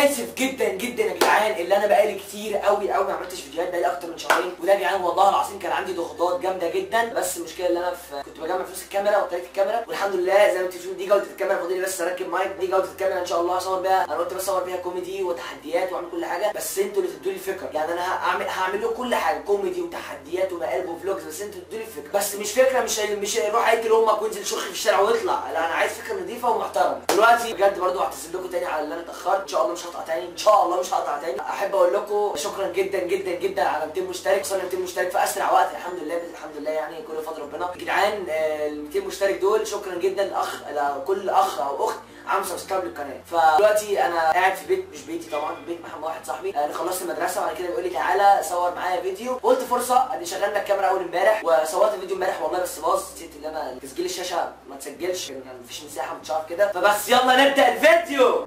اسف جدا جدا يا جدعان اللي انا بقالي كتير قوي قوي ما عملتش فيديوهات بقالي اكتر من شهرين وده يا جدعان والله العظيم كان عندي ضغوطات جامده جدا بس المشكله اللي انا في كنت بجمع فلوس الكاميرا وطريقه الكاميرا والحمد لله زي ما انتم شايفين دي جوده الكاميرا فاضل لي بس اركب مايك دي جوده الكاميرا ان شاء الله هصور بيها انا قلت بس اصور بيها كوميدي وتحديات واعمل كل حاجه بس انتوا اللي تدوا لي الفكره يعني انا هعمل هعمل لكم كل حاجه كوميدي وتحديات ومقالب وفلوجز بس انتوا تدوا لي الفكره بس مش فكره مش مش روح هيقتل امك وانزل شخ في الشارع واطلع لا انا عايز فكره نظيفه ومحترمه دلوقتي بجد برضو هعتذر لكم تاني على اللي انا اتاخرت ان شاء الله مش هقطع تاني ان شاء الله مش هقطع تاني احب اقول لكم شكرا جدا جدا جدا على 200 مشترك وصلنا 200 مشترك في اسرع وقت الحمد لله الحمد لله يعني كل فضل ربنا يا جدعان آه، ال 200 مشترك دول شكرا جدا لاخ لكل اخ او اخت عامل سبسكرايب للقناه فدلوقتي انا قاعد في بيت مش بيتي طبعا بيت محمد واحد صاحبي انا خلصت المدرسه وبعد كده بيقول لي تعالى صور معايا فيديو قلت فرصه ادي شغلنا الكاميرا اول امبارح وصورت الفيديو امبارح والله بس باظ نسيت ان انا تسجيل الشاشه ما تسجلش كان مفيش مساحه مش عارف كده فبس يلا نبدا الفيديو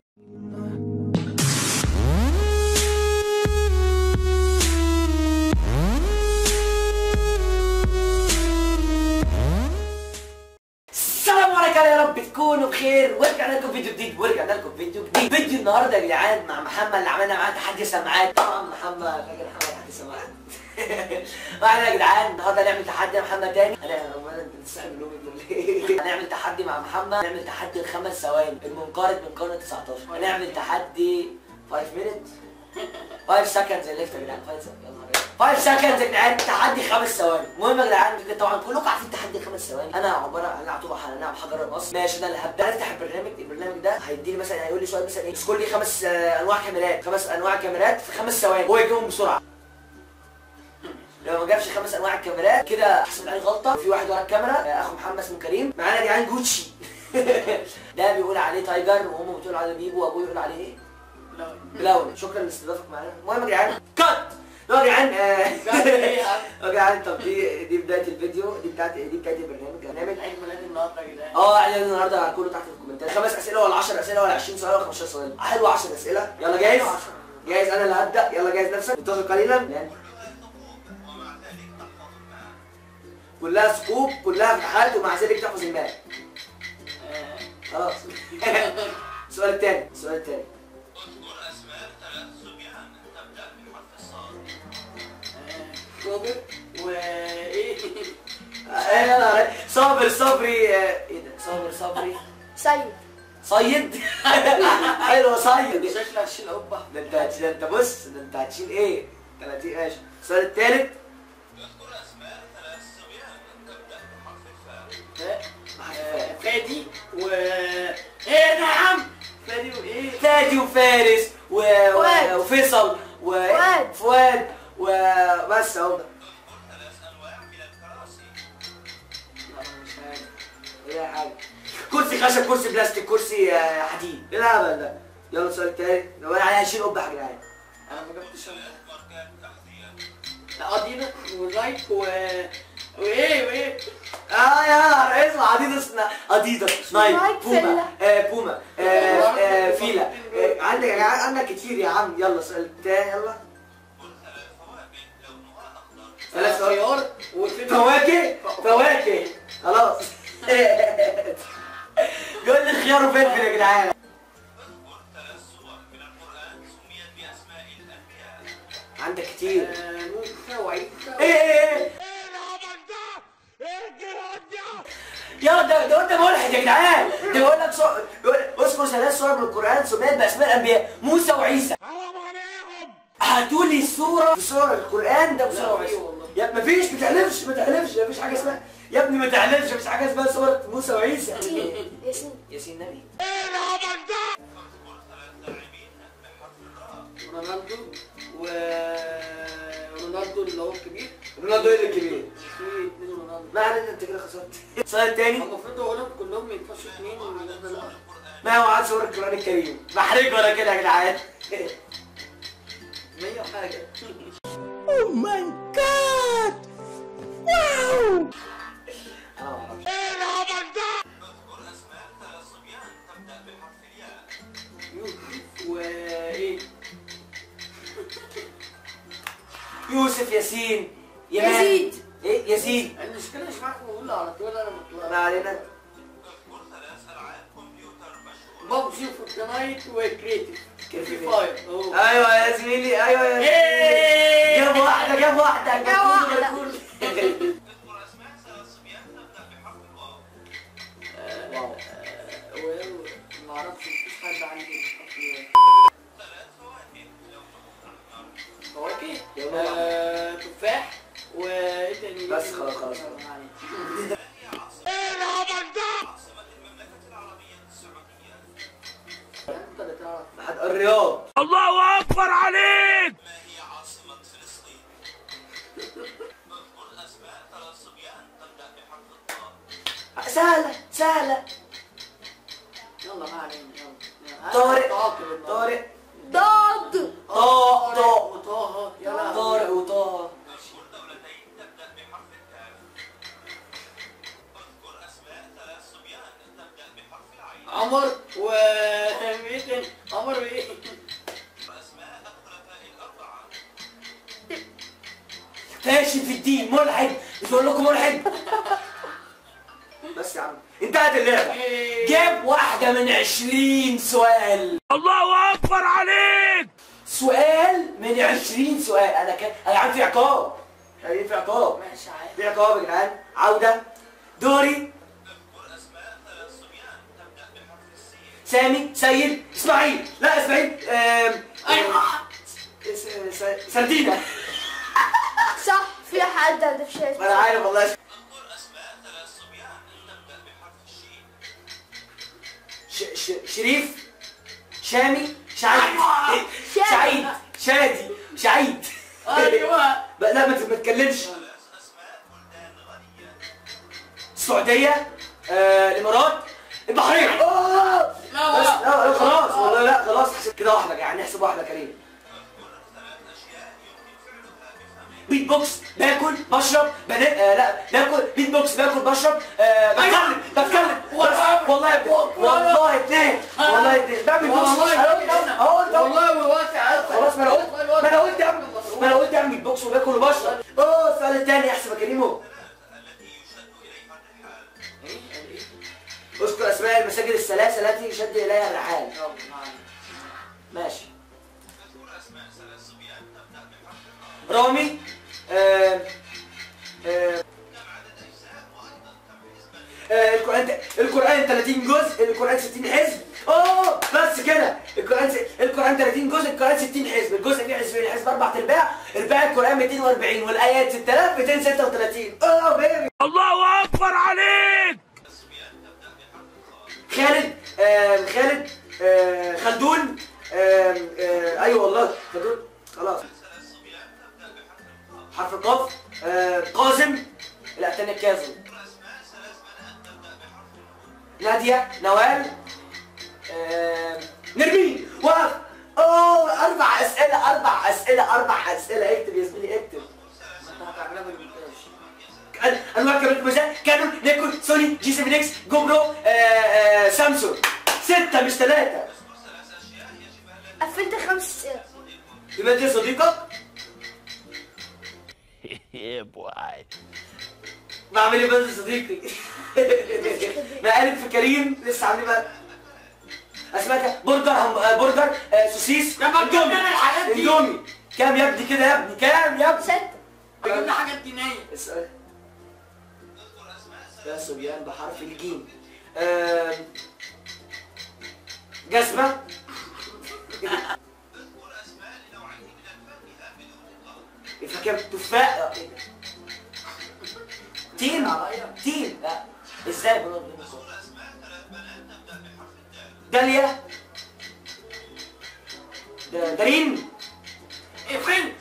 السلام عليكم يا رب تكونوا بخير ورجعنا لكم فيديو جديد ورجعنا لكم فيديو جديد فيديو النهارده يا جدعان مع محمد اللي عملنا معاه تحدي سماعات طبعا محمد فاكر محمد تحدي سماعات واحنا يا جدعان النهارده هنعمل تحدي يا محمد تاني هنعمل انت بتستحمل نومي بالليل هنعمل تحدي مع محمد هنعمل تحدي الخمس ثواني المنقرض من قرن 19 هنعمل تحدي 5 minutes 5 seconds اللي يا جدعان 5 seconds يلا 5 seconds يا جدعان تحدي خمس ثواني المهم يا جدعان طبعا كلكم عارفين تحدي خمس ثواني انا عباره عن عطوبه حنانه بحجر النص ماشي انا اللي هبدا افتح البرنامج البرنامج ده هيديني مثلا هيقول لي سؤال مثلا ايه اسكول لي خمس آه، انواع كاميرات خمس انواع كاميرات في خمس ثواني هو يجيبهم بسرعه لو ما جابش خمس انواع الكاميرات كده احسب عليه غلطه في واحد ورا الكاميرا آه، اخو محمد اسمه كريم معانا يا جدعان جوتشي ده بيقول عليه تايجر وامه بتقول عليه بيبو وابوه يقول عليه ايه بلاون شكرا لاستضافتك معانا المهم يا جدعان كات يا جدعان آه، يا جدعان طب دي دي بدايه الفيديو دي بتاعت دي بدايه البرنامج هنعمل عيد ميلاد النهارده يا جدعان اه عيد النهارده هكله تحت في الكومنتات خمس اسئله ولا 10 اسئله ولا 20 سؤال ولا 15 سؤال حلو 10 اسئله يلا جاهز جاهز انا اللي هبدا يلا جاهز نفسك انتظر قليلا كلها سكوب كلها فتحات ومع ذلك تحفظ الماء خلاص السؤال الثاني السؤال الثاني روبر وايه صابر صبري آه، ايه ده صابر صبري سيد صيد حلو صيد شكلك هتشيل قبه ده انت هتشيل ده انت بص ده انت هتشيل ايه 30 ماشي السؤال الثالث آه، فادي و ايه ده يا عم فادي وايه فادي وفارس و... و... فؤاد. وفيصل و... فؤاد. فؤاد وبس اهو ده لا، مش عارف. ايه حاجه كرسي خشب كرسي بلاستيك كرسي آه، حديد ايه الهبل ده يلا السؤال التالت لو انا عليها هشيل قبه يا جدعان انا ما جبتش لا ادينا ورايك و وايه وايه اه يا نهار اسمع اديداس اديداس نايك نايك، بوما فيلا. آه بوما آه آه فيلا آه عندك يا جدعان عندك كتير يا عم يلا السؤال التاني يلا ثلاث فواكه خيار وفلفل فواكه فواكه خلاص بيقول لي خيار وفلفل يا جدعان عندك كتير آه، موسى وعيسى ايه ايه ايه يلا ده ده انت ملحد يا جدعان ده بيقول لك صور بيقول اذكر ثلاث صور من القران سميت باسماء الانبياء موسى وعيسى هاتوا لي صوره في صور القران ده بصوره لا، وعيسى في والله. يا مفيش ما تحلفش ما تحلفش مفيش حاجه اسمها يا ابني ما تحلفش مفيش حاجه اسمها صوره موسى وعيسى ياسين ياسين ياسين نبي رونالدو و رونالدو اللي هو الكبير رونالدو ايه الكبير في اتنين رونالدو ما علينا انت كده خسرت السؤال الثاني المفروض اقولهم كلهم ما ينفعش اتنين وده لا ما هو عاد صور القران الكريم بحرج ولا كده يا جدعان 100 حاجه انا ما اعرفش يوسف وايه يوسف ياسين يمان. يزيد. ايه يزيد المشكله مش معاك بقول على طول انا ما بطلع علينا ببجي وفورتنايت وكريتيف كيف فري كده؟ فاير قولي لي ايوه يا إيه. جاب واحده جاب واحده جاب واحدة. جاب واو. واو ما اعرفش مفيش حد عندي فواكه يلا. آه، تفاح وايه تاني بس خلاص، خلاص. انت اللي تعرف لحد الرياض الله اكبر عليك سهله سهله يلا ما علينا يلا طارق تعاقب طارق ضاد طا طا وطه يلا طارق وطه عمر و ايه تاني عمر وايه فاشل في الدين ملحد مش بقول لكم ملحد بس يا عم انتهت اللعبه جاب واحده من عشرين سؤال الله اكبر عليك سؤال من عشرين سؤال انا كان انا عارف في عقاب يعني في عقاب ماشي عادي في عقاب يا جدعان عوده دوري سامي سيد اسماعيل لا اسماعيل آم، ايوه س- س- سردينه صح في حد عنده شيء ما انا عارف والله ش... ش... شريف شامي سعيد أيوة. سعيد شادي سعيد ايوه لا لا ما ت- ما تتكلمش السعودية آه، الامارات البحرين آه. لا بس لا. لا لا خلاص والله لا خلاص حسب كده واحدة يعني نحسب واحدة كريم بيت بوكس باكل بشرب بنا... آه لا باكل بيت بوكس باكل بشرب آه بتكلم بتكلم بس والله والله اتنين والله اتنين بعمل بوكس والله أنا قلت أهو، أهو قلت أهو. والله واسع خلاص ما انا قلت ما انا قلت اعمل ما انا قلت اعمل بوكس وباكل وبشرب اوه السؤال الثاني احسب يا كريمو اذكر اسماء المساجد الثلاثه التي يشد اليها الرحال ماشي رامي آه آه آه، القرآن القرآن 30 جزء القرآن 60 حزب اوه بس كده القرآن س- القرآن 30 جزء القرآن 60 حزب الجزء فيه حزبين الحزب اربع ارباع ارباع القرآن 240 والايات 6236 اوه بيبي الله اكبر عليك خالد آم، خالد آم، خلدون آم، آه، ايوه والله خلدون خلاص حرف القاف آه، قاسم لا تاني كاظم نادية نوال آم، نرمين وقف اوه اربع اسئله اربع اسئله اربع اسئله اكتب يا زميلي اكتب انواع كاميرات الموبايلات كانون نيكون سوني جي 7 اكس جو برو آه، آه، سامسونج ستة مش ثلاثة قفلت خمس اسئله يبقى دي صديقك يا بوي بعمل ايه بس صديقي مقالب في كريم لسه عاملين بقى اسمها برجر هم... آه، برجر آه، سوسيس يا بابا اندومي أنا الحاجات دي. اندومي كام يا ابني كده يا ابني كام يا ابني ستة جبنا حاجات دينيه اسأل يا صبيان بحرف الجيم آم، جزمة فاكر تفاح تين تين لا ازاي بنقول داليا دا- دارين ايه فين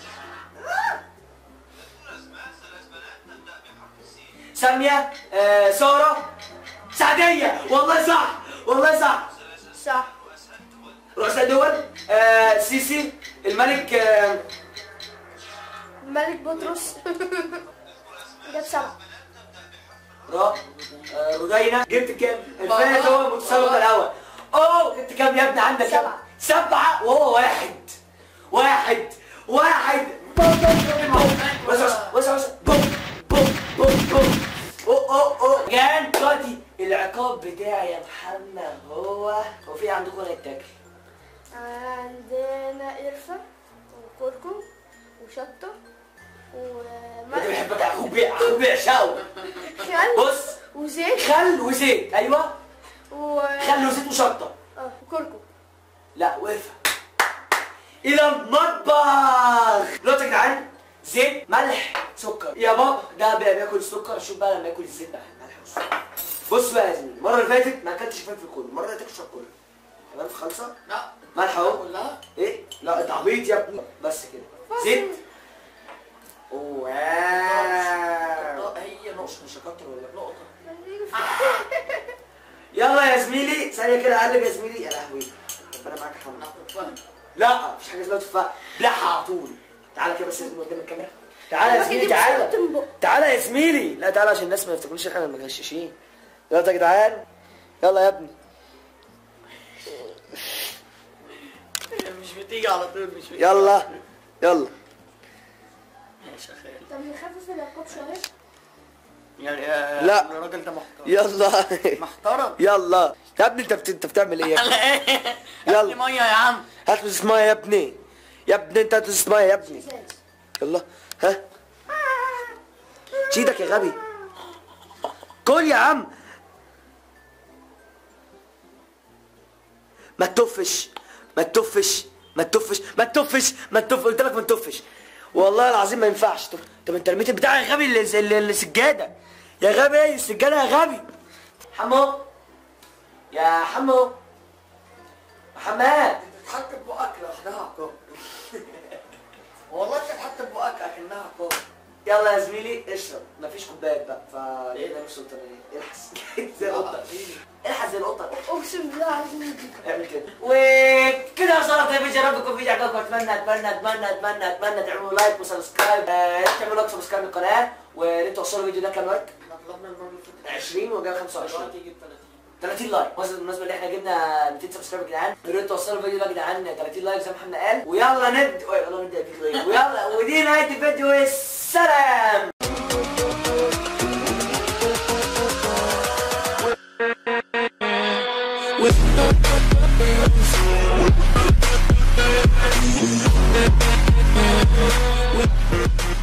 سامية آه، سارة سعدية والله صح والله صح صح رؤساء دول آه، سيسي الملك آه، ملك بطرس جاب سبعة را آه، رودينا جبت كام؟ الفايز هو المتسابق الاول اوه جبت كام يا ابني عندك كام؟ سبعة. سبعة وهو واحد واحد واحد بوم بوم بوم بص بص بص بص بوم بوم بوم بوم اوه اوه اوه كان دلوقتي العقاب بتاعي يا محمد هو هو في عندكم ايه يتاكل؟ عندنا قرفة كركم وشطة انت وملح بحبك يا اخوك بيع اخوك بيعشقه خل بص وزيت خل وزيت ايوه و خل وزيت وشطه اه وكركم لا وقف الى المطبخ دلوقتي يا جدعان زيت ملح سكر يا بابا ده بقى بياكل السكر شوف بقى لما ياكل الزيت بقى الملح والسكر بص بقى يا زميلي المره اللي فاتت ما اكلتش فلفل كله المره اللي تاكل كله تمام في خلصه لا ملح اهو كلها ايه لا انت عبيط يا ابني بس كده زيت واو هي نقطة مش هكتر ولا نقطة يلا يا زميلي ثانيه كده اقلب يا زميلي يا لهوي ربنا معاك يا محمد لا مفيش حاجه اسمها تفاح بلعها على طول تعالى كده بس يا زميلي قدام الكاميرا تعالى يا زميلي تعالى تعالى يا زميلي لا تعالى عشان الناس ما يفتكروش احنا مغششين يلا يا جدعان يلا يا ابني مش بتيجي على طول مش بتيجي يلا يلا ماشي يا خالد طب نخفف العقاب شوية يعني آه، لا. الراجل ده محترم يلا محترم يلا يا ابني انت بت- انت بتعمل ايه يا ابني لا ايه يلا. هات لي ميه يا عم هات ازازه ميه يا ابني يا ابني انت هات ازازه ميه يا ابني يلا ها ايدك يا غبي كل يا عم ما تطفش ما تطفش ما تطفش ما تطفش ما تطفش قلت لك ما تطفش والله العظيم ما ينفعش طب طب انت رميت البتاع يا غبي اللي- اللي- السجاده يا غبي السجاده يا غبي حمو يا حمو محمد تتحط ببقك لوحدها عقاب والله تتحط ببقك اكنها عقاب يلا يا زميلي اشرب مفيش كوبايات بقى فلقينا نفس سلطانيه الحس زي القطه الحس زي القطه اقسم بالله العظيم اعمل كده وكده وصلت الفيديو يا رب يكون فيديو عجبكم اتمنى اتمنى اتمنى اتمنى اتمنى تعملوا لايك وسبسكرايب آه، تعملوا لايك وسبسكرايب للقناه ويا ريت توصلوا الفيديو ده كام لايك؟ احنا طلبنا المره اللي فاتت 20 وجاي 25 دلوقتي يجيب 30 30 لايك بس بالمناسبه اللي احنا جبنا 200 سبسكرايب يا جدعان يا ريت توصلوا الفيديو ده يا جدعان 30 لايك زي ما محمد قال ويلا ند أوه، يلا نبدا الفيديو ايه ويلا ودي نهايه الفيديو السلام With